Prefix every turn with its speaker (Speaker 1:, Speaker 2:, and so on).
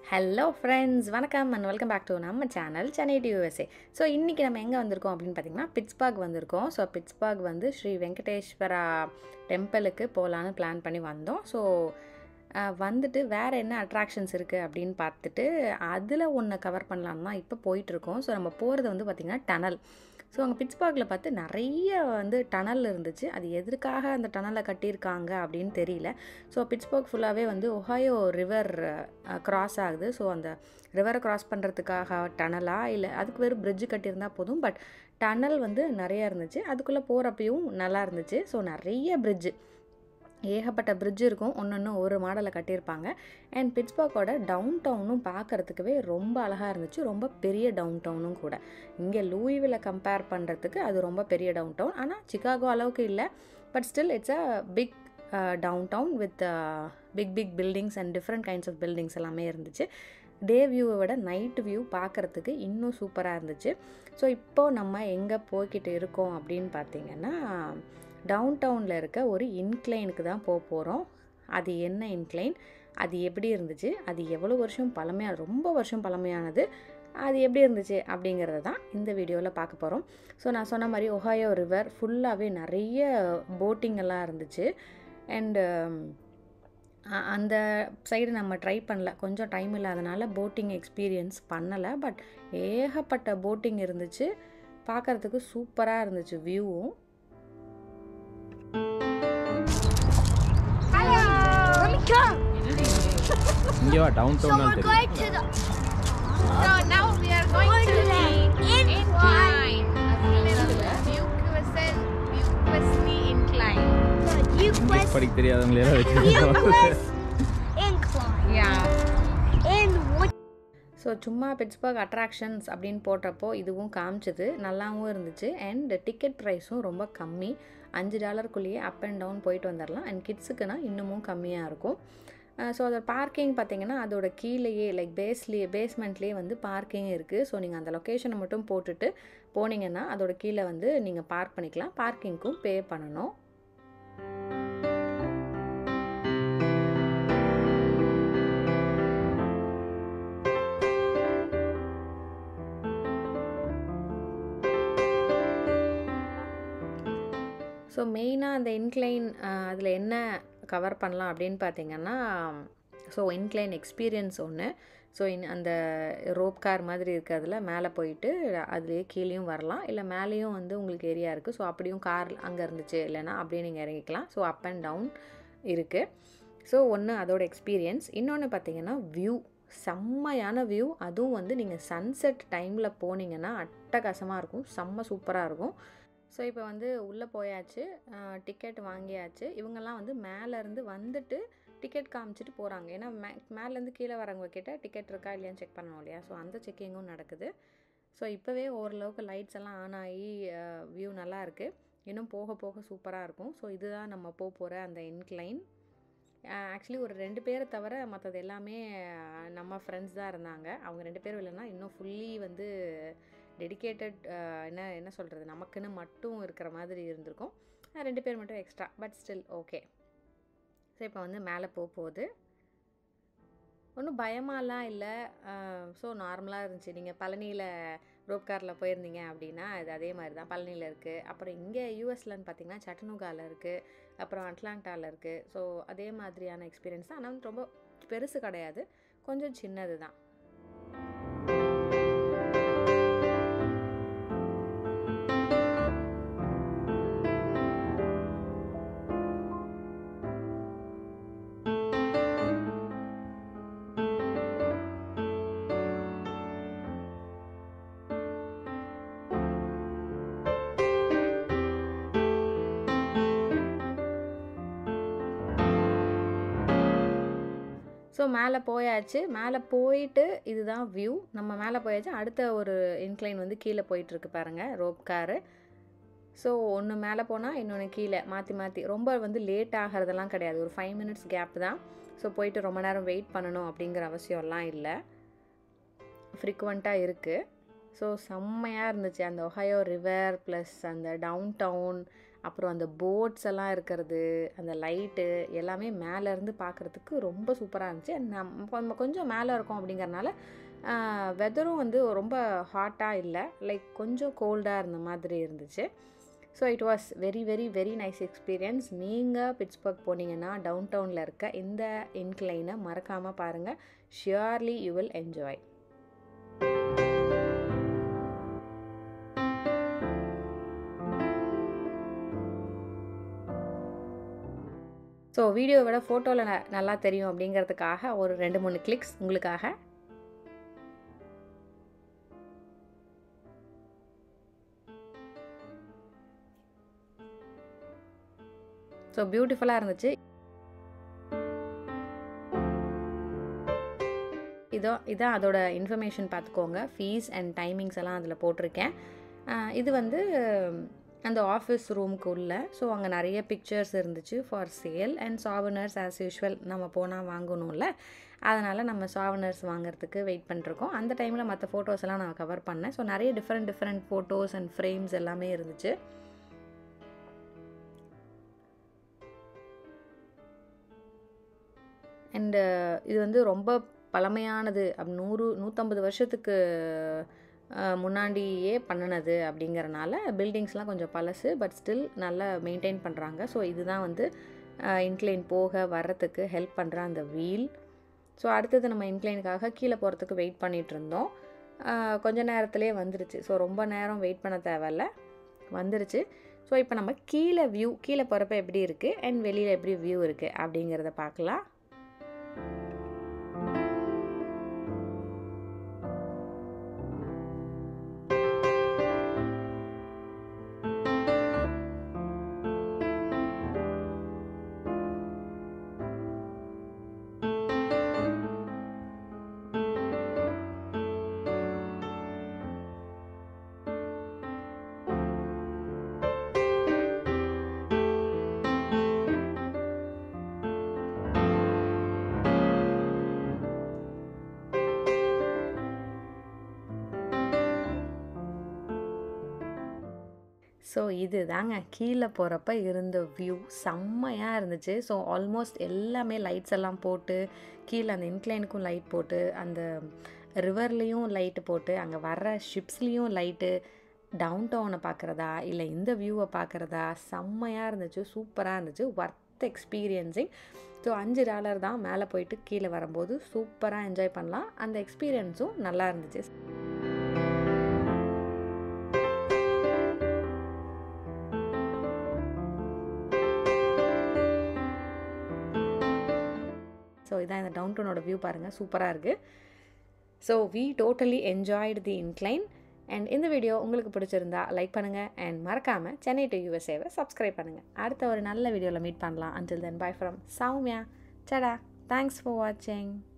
Speaker 1: Hello friends வணக்கம் and welcome back to நம்ம channel Chennai to USA so இன்றைக்கி நம்ம எங்கே வந்திருக்கோம் அப்படின்னு பார்த்தீங்கன்னா பிட்ஸ்பர்க் வந்திருக்கோம் ஸோ பிட்ஸ்பர்க் வந்து ஸ்ரீ வெங்கடேஸ்வரா டெம்பிளுக்கு போகலான்னு பிளான் பண்ணி வந்தோம் ஸோ வந்துட்டு வேறு என்ன அட்ராக்ஷன்ஸ் இருக்குது அப்படின்னு பார்த்துட்டு அதில் ஒன்று கவர் பண்ணலான்னு தான் இப்போ போயிட்டுருக்கோம் ஸோ நம்ம போகிறது வந்து பார்த்திங்கன்னா டனல் ஸோ அங்கே பிட்ஸ்பர்க்கில் பார்த்து நிறைய வந்து டனல் இருந்துச்சு அது எதற்காக அந்த டனலை கட்டியிருக்காங்க அப்படின்னு தெரியல ஸோ பிட்ஸ்பர்க் ஃபுல்லாகவே வந்து ஒஹாயோ ரிவர் கிராஸ் ஆகுது ஸோ அந்த ரிவரை கிராஸ் பண்ணுறதுக்காக டனலா இல்லை அதுக்கு வெறும் பிரிட்ஜு கட்டியிருந்தால் போதும் பட் டனல் வந்து நிறையா இருந்துச்சு அதுக்குள்ளே போகிறப்பையும் நல்லா இருந்துச்சு ஸோ நிறைய பிரிட்ஜு ஏகப்பட்ட பிரிட்ஜ் இருக்கும் ஒன்று ஒன்று ஒரு மாடலை கட்டியிருப்பாங்க அண்ட் பிட்ஸ்பர்க்கோட டவுன் டவுனும் பார்க்குறதுக்கவே ரொம்ப அழகாக இருந்துச்சு ரொம்ப பெரிய டவுன் டவுனும் கூட இங்கே லூயிவில் கம்பேர் பண்ணுறதுக்கு அது ரொம்ப பெரிய டவுன் டவுன் ஆனால் சிகாகோ அளவுக்கு இல்லை but still it's a big downtown with big big buildings and different kinds of buildings எல்லாமே இருந்துச்சு டே வியூவை விட நைட் வியூ பார்க்குறதுக்கு இன்னும் சூப்பராக இருந்துச்சு ஸோ இப்போது நம்ம எங்கே போய்கிட்டு இருக்கோம் அப்படின்னு பார்த்தீங்கன்னா டவுன் டவுனில் இருக்க ஒரு இன்க்ளைனுக்கு தான் போக போகிறோம் அது என்ன இன்க்ளைன் அது எப்படி இருந்துச்சு அது எவ்வளோ வருஷம் பழமையான ரொம்ப வருஷம் பழமையானது அது எப்படி இருந்துச்சு அப்படிங்கிறத தான் இந்த வீடியோவில் பார்க்க போகிறோம் ஸோ நான் சொன்ன மாதிரி ஒஹாயோ ரிவர் ஃபுல்லாகவே நிறைய போட்டிங் எல்லாம் இருந்துச்சு அண்டு அந்த சைடு நம்ம ட்ரை பண்ணல கொஞ்சம் டைம் இல்லாதனால போட்டிங் எக்ஸ்பீரியன்ஸ் பண்ணலை பட் ஏகப்பட்ட போட்டிங் இருந்துச்சு பார்க்குறதுக்கு சூப்பராக இருந்துச்சு வியூவும்
Speaker 2: Let me come.
Speaker 3: இங்கே வா டவுன்
Speaker 2: So
Speaker 3: டவுன்
Speaker 2: we're
Speaker 3: தெரியும்
Speaker 2: going to the
Speaker 4: So now we are going to the
Speaker 2: incline.
Speaker 4: incline. Buquesson, Buquesney incline.
Speaker 2: The
Speaker 3: English
Speaker 2: Euclid
Speaker 3: படிக்க தெரியாதவங்களே எல்லாம் வச்சு
Speaker 2: incline.
Speaker 4: Yeah.
Speaker 2: And what?
Speaker 1: So சும்மா பிட்ஸ்பர்க் அட்ராக்ஷன்ஸ் அப்படின்னு போட்டப்போ இதுவும் காமிச்சது நல்லாவும் இருந்துச்சு அண்ட் டிக்கெட் ப்ரைஸும் ரொம்ப கம்மி அஞ்சு டாலருக்குள்ளேயே அப் அண்ட் டவுன் போயிட்டு வந்துடலாம் அண்ட் கிட்ஸுக்குனா இன்னமும் கம்மியாக இருக்கும் ஸோ அதோட பார்க்கிங் பார்த்தீங்கன்னா அதோட கீழேயே லைக் பேஸ்லேயே பேஸ்மெண்ட்லேயே வந்து பார்க்கிங் இருக்குது ஸோ நீங்கள் அந்த லொக்கேஷனை மட்டும் போட்டுட்டு போனீங்கன்னா அதோட கீழே வந்து நீங்கள் பார்க் பண்ணிக்கலாம் பார்க்கிங்க்கும் பே பண்ணணும் ஸோ மெயினாக அந்த இன்க்ளைன் அதில் என்ன கவர் பண்ணலாம் அப்படின்னு பார்த்தீங்கன்னா ஸோ இன்க்ளைன் எக்ஸ்பீரியன்ஸ் ஒன்று ஸோ இன் அந்த ரோப் கார் மாதிரி இருக்கிறதுல மேலே போயிட்டு அதுலேயே கீழேயும் வரலாம் இல்லை மேலேயும் வந்து உங்களுக்கு ஏரியா இருக்குது ஸோ அப்படியும் கார் அங்கே இருந்துச்சு இல்லைன்னா அப்படியே நீங்கள் இறங்கிக்கலாம் ஸோ அப் அண்ட் டவுன் இருக்குது ஸோ ஒன்று அதோட எக்ஸ்பீரியன்ஸ் இன்னொன்று பார்த்தீங்கன்னா வியூ செம்மையான வியூ அதுவும் வந்து நீங்கள் சன்செட் டைமில் போனீங்கன்னா அட்டகாசமாக இருக்கும் செம்ம சூப்பராக இருக்கும் ஸோ இப்போ வந்து உள்ளே போயாச்சு டிக்கெட் வாங்கியாச்சு இவங்கெல்லாம் வந்து மேலேருந்து வந்துட்டு டிக்கெட் காமிச்சிட்டு போகிறாங்க ஏன்னா மே மேலேருந்து கீழே வரவங்க கிட்ட டிக்கெட் இருக்கா இல்லையான்னு செக் பண்ணணும் இல்லையா ஸோ அந்த செக்கிங்கும் நடக்குது ஸோ இப்போவே ஓரளவுக்கு லைட்ஸ் எல்லாம் ஆன் ஆகி வியூ நல்லா இருக்குது இன்னும் போக போக சூப்பராக இருக்கும் ஸோ இதுதான் நம்ம போக போகிற அந்த இன்க்ளைன் ஆக்சுவலி ஒரு ரெண்டு பேரை தவிர மற்றது எல்லாமே நம்ம ஃப்ரெண்ட்ஸ் தான் இருந்தாங்க அவங்க ரெண்டு பேரும் இல்லைன்னா இன்னும் ஃபுல்லி வந்து டெடிக்கேட்டட் என்ன என்ன சொல்கிறது நமக்குன்னு மட்டும் இருக்கிற மாதிரி இருந்திருக்கும் ரெண்டு பேர் மட்டும் extra but still okay so இப்போ வந்து மேலே போக போகுது ஒன்றும் பயமாலாம் இல்லை ஸோ நார்மலாக இருந்துச்சு நீங்கள் பழனியில் ரோப் காரில் போயிருந்தீங்க அப்படின்னா இது அதே மாதிரி தான் பழனியில் இருக்குது அப்புறம் இங்கே யூஎஸ்லன்னு பார்த்தீங்கன்னா சட்டனுகாவில் இருக்குது அப்புறம் அட்லாண்டாவில் இருக்குது ஸோ அதே மாதிரியான எக்ஸ்பீரியன்ஸ் தான் ஆனால் வந்து ரொம்ப பெருசு கிடையாது கொஞ்சம் சின்னது தான் ஸோ மேலே போயாச்சு மேலே போயிட்டு இதுதான் வியூ நம்ம மேலே போயாச்சு அடுத்த ஒரு இன்க்ளைன் வந்து கீழே போயிட்டுருக்கு பாருங்கள் ரோப் காரு ஸோ ஒன்று மேலே போனால் இன்னொன்று கீழே மாற்றி மாற்றி ரொம்ப வந்து லேட் ஆகிறதெல்லாம் கிடையாது ஒரு ஃபைவ் மினிட்ஸ் கேப் தான் ஸோ போயிட்டு ரொம்ப நேரம் வெயிட் பண்ணணும் அப்படிங்கிற அவசியம்லாம் இல்லை ஃப்ரீக்குவெண்ட்டாக இருக்குது ஸோ செம்மையாக இருந்துச்சு அந்த ஒஹாயோ ரிவர் ப்ளஸ் அந்த டவுன் டவுன் அப்புறம் அந்த போட்ஸ் எல்லாம் இருக்கிறது அந்த லைட்டு எல்லாமே மேலேருந்து பார்க்குறதுக்கு ரொம்ப சூப்பராக இருந்துச்சு And நம்ம நம்ம கொஞ்சம் மேலே இருக்கோம் அப்படிங்கறனால வெதரும் வந்து ரொம்ப ஹாட்டாக இல்லை லைக் கொஞ்சம் கோல்டாக இருந்த மாதிரி இருந்துச்சு so it was very very very nice experience நீங்கள் பிட்ஸ்பர்க் போனீங்கன்னா டவுன் டவுனில் இருக்க இந்த இன்க்ளைனை மறக்காமல் பாருங்கள் surely you will enjoy so video விட ஃபோட்டோவில் நல்லா தெரியும் அப்படிங்கிறதுக்காக ஒரு ரெண்டு மூணு கிளிக்ஸ் உங்களுக்காக ஸோ பியூட்டிஃபுல்லாக இருந்துச்சு இதோ இதான் அதோட இன்ஃபர்மேஷன் பார்த்துக்கோங்க ஃபீஸ் அண்ட் டைமிங்ஸ் எல்லாம் அதில் போட்டிருக்கேன் ஆஹ் இது வந்து அந்த ஆஃபீஸ் ரூமுக்கு உள்ள ஸோ அங்கே நிறைய பிக்சர்ஸ் இருந்துச்சு for sale and souvenirs as usual நம்ம போனால் வாங்கணும்ல அதனால் நம்ம சாவனர்ஸ் வாங்குறதுக்கு வெயிட் பண்ணிருக்கோம் அந்த டைமில் மற்ற ஃபோட்டோஸ் எல்லாம் நான் கவர் பண்ணேன் ஸோ நிறைய different different photos and frames எல்லாமே இருந்துச்சு அண்டு இது வந்து ரொம்ப பழமையானது அப் நூறு நூற்றம்பது வருஷத்துக்கு அஹ், முன்னாடியே பண்ணினது அப்படிங்கறனால பில்டிங்ஸ்லாம் கொஞ்சம் பழசு பட் ஸ்டில் நல்லா மெயின்டைன் பண்ணுறாங்க ஸோ இதுதான் வந்து இன்க்ளைன் போக வர்றதுக்கு ஹெல்ப் பண்ணுற அந்த வீல் ஸோ அடுத்தது நம்ம இன்க்ளைனுக்காக கீழே போகிறதுக்கு வெயிட் பண்ணிகிட்டு இருந்தோம் அஹ், கொஞ்ச நேரத்திலே வந்துருச்சு ஸோ ரொம்ப நேரம் வெயிட் பண்ண தேவையில்ல வந்துருச்சு ஸோ இப்போ நம்ம கீழே வியூ கீழே போகிறப்ப எப்படி இருக்குது அண்ட் வெளியில் எப்படி வியூ இருக்குது அப்படிங்கிறத பார்க்கலாம் ஸோ இது தாங்க கீழே போகிறப்ப இருந்த வியூ செம்மையாக இருந்துச்சு ஸோ ஆல்மோஸ்ட் எல்லாமே லைட்ஸ் எல்லாம் போட்டு கீழே அந்த இன்க்ளைனுக்கும் லைட் போட்டு அந்த ரிவர்லேயும் லைட்டு போட்டு அங்கே வர்ற ஷிப்ஸ்லேயும் லைட்டு டவுன் டவுனை பார்க்குறதா இல்லை இந்த வியூவை பார்க்குறதா செம்மையாக இருந்துச்சு சூப்பராக இருந்துச்சு ஒர்த் எக்ஸ்பீரியன்ஸிங் ஸோ அஞ்சு டாலர் தான் மேலே போயிட்டு கீழே வரும்போது சூப்பராக என்ஜாய் பண்ணலாம் அந்த எக்ஸ்பீரியன்ஸும் நல்லா இருந்துச்சு ஸோ இதான் இந்த டவுன் டவுனோட வியூ பாருங்கள் சூப்பராக இருக்குது so we totally enjoyed the incline and இந்த வீடியோ உங்களுக்கு பிடிச்சிருந்தா லைக் பண்ணுங்கள் அண்ட் மறக்காமல் சென்னை டு யூஎஸ்ஏவை சப்ஸ்கிரைப் பண்ணுங்கள் அடுத்த ஒரு நல்ல வீடியோவில் மீட் பண்ணலாம் until then bye from Soumya Sada thanks for வாட்சிங்